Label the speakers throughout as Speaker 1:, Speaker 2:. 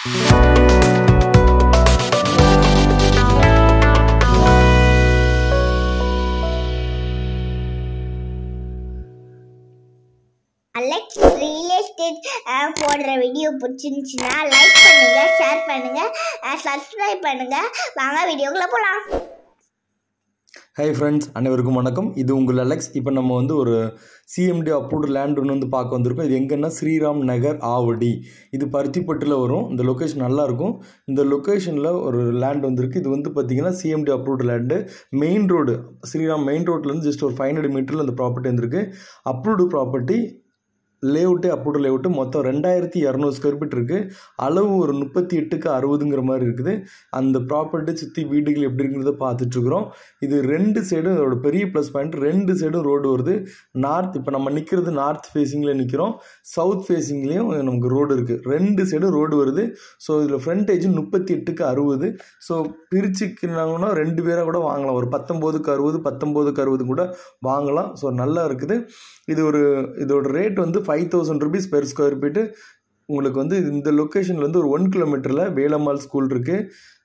Speaker 1: Alex real estate போடுற video பிடிச்சிருந்துச்சுன்னா like பண்ணுங்க ஷேர் பண்ணுங்க சப்ஸ்கிரைப் பண்ணுங்க வாங்க வீடியோக்குள்ள போகலாம்
Speaker 2: ஹை ஃப்ரெண்ட்ஸ் அனைவருக்கும் வணக்கம் இது உங்கள் அலெக்ஸ் இப்போ நம்ம வந்து ஒரு சிஎம்டி அப்ரூவ்டு லேண்ட் ஒன்று வந்து பார்க்க வந்திருக்கோம் இது எங்கன்னா ஸ்ரீராம் நகர் ஆவடி இது பருத்திப்பட்டில் வரும் இந்த லொக்கேஷன் நல்லாயிருக்கும் இந்த லொக்கேஷனில் ஒரு லேண்ட் வந்திருக்கு இது வந்து பார்த்திங்கன்னா CMD approved land main road Sriram main ரோட்லேருந்து ஜஸ்ட் ஒரு ஃபைவ் ஹண்ட்ரட் மீட்டரில் இந்த ப்ராப்பர்ட்டி வந்திருக்கு approved property layout approved layout மொத்தம் ரெண்டாயிரத்தி இரநூறு ஸ்கொயர் ஃபீட் இருக்குது அளவு ஒரு முப்பத்தி எட்டுக்கு அறுபதுங்கிற மாதிரி இருக்குது அந்த ப்ராப்பர்ட்டி சுற்றி வீடுகள் எப்படி இருக்கிறத பார்த்துட்ருக்குறோம் இது ரெண்டு சைடும் இதோட பெரிய ப்ளஸ் பாயிண்ட் ரெண்டு சைடும் ரோடு வருது நார்த் இப்போ நம்ம நிற்கிறது நார்த் ஃபேஸிங்கில் நிற்கிறோம் சவுத் ஃபேஸிங்லேயும் நமக்கு ரோடு இருக்குது ரெண்டு சைடும் ரோடு வருது ஸோ இதில் ஃப்ரண்டேஜ் முப்பத்தி எட்டுக்கு அறுபது ஸோ பிரிச்சுக்கினாங்கன்னா ரெண்டு பேராக கூட வாங்கலாம் ஒரு பத்தொம்போதுக்கு அறுபது பத்தொம்போதுக்கு அறுபது கூட வாங்கலாம் ஸோ நல்லா இருக்குது இது ஒரு இதோட ரேட் வந்து five thousand rupees per square feet உங்களுக்கு வந்து இந்த லொக்கேஷன்லேருந்து ஒரு ஒன் கிலோமீட்டரில் வேலம்மாள் ஸ்கூல் இருக்குது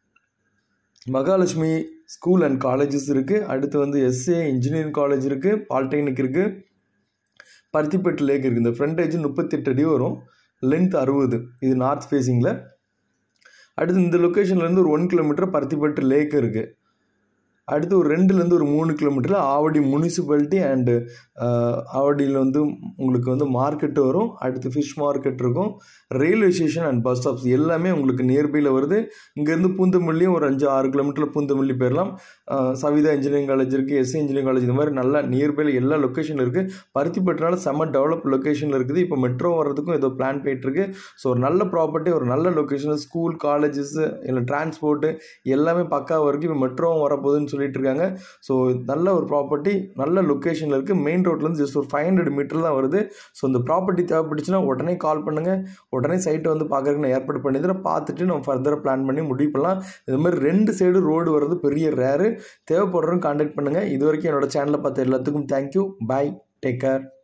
Speaker 2: மகாலட்சுமி ஸ்கூல் அண்ட் காலேஜஸ் இருக்குது அடுத்து வந்து எஸ்ஏ இன்ஜினியரிங் காலேஜ் இருக்குது பாலிடெக்னிக் இருக்குது பருத்திப்பட்டு லேக் இருக்குது இந்த ஃப்ரண்டேஜ் முப்பத்தெட்டு அடி வரும் லென்த் அறுபது இது நார்த் ஃபேஸிங்கில் அடுத்து இந்த லொக்கேஷன்லேருந்து ஒரு ஒன் கிலோமீட்டர் பருத்திப்பட்டு லேக் இருக்குது அடுத்து ஒரு ரெண்டுலேருந்து ஒரு மூணு கிலோமீட்டரில் ஆவடி முனிசிபாலிட்டி அண்டு ஆவடியில் வந்து உங்களுக்கு வந்து மார்க்கெட்டு வரும் அடுத்து ஃபிஷ் மார்க்கெட் இருக்கும் railway station and bus stops எல்லாமே உங்களுக்கு நியர்பையில் வருது இங்கேருந்து பூந்தமல்லியும் ஒரு அஞ்சு ஆறு கிலோமீட்டரில் பூந்தமல்லி போயிடலாம் சவிதா இன்ஜினியரிங் காலேஜ் இருக்குது எஸ்ஏ இன்ஜினியரிங் காலேஜ் இந்த மாதிரி நல்லா நியர்பையில் எல்லா லொக்கேஷன் இருக்குது பருத்திப்பட்டினால செம்ம டெவலப் லொக்கேஷனில் இருக்குது இப்போ மெட்ரோ வர்றதுக்கும் ஏதோ பிளான் போயிட்டுருக்கு ஸோ ஒரு நல்ல ப்ராப்பர்ட்டி ஒரு நல்ல லொக்கேஷன் ஸ்கூல் காலேஜஸ் இல்லை டிரான்ஸ்போர்ட்டு எல்லாமே பக்காவாக இருக்குது இப்போ மெட்ரோவும் வரப்போகுதுன்னு சொல்லிட்டு இருக்காங்க ஸோ நல்ல ஒரு ப்ராப்பர்ட்டி நல்ல லொக்கேஷனில் இருக்குது மெயின் ரோட்லேருந்து ஜஸ்ட் ஒரு ஃபைவ் ஹண்ட்ரட் மீட்டர் தான் வருது ஸோ இந்த ப்ராப்பர்ட்டி தேவைப்பட்டுச்சுன்னா உடனே கால் பண்ணுங்கள் உடனே சைட்டை வந்து பார்க்குறதுக்கு நான் ஏற்பாடு பண்ணி பார்த்துட்டு நம்ம ஃபர்தராக பிளான் பண்ணி முடிவு பண்ணலாம் இது மாதிரி ரெண்டு சைடு ரோடு வர்றது பெரிய ரேரு தேவைப்படுறவங்க காண்டாக்ட் பண்ணுங்கள் இது வரைக்கும் என்னோட சேனலை பார்த்த எல்லாத்துக்கும் தேங்க்யூ பாய் டேக் கேர்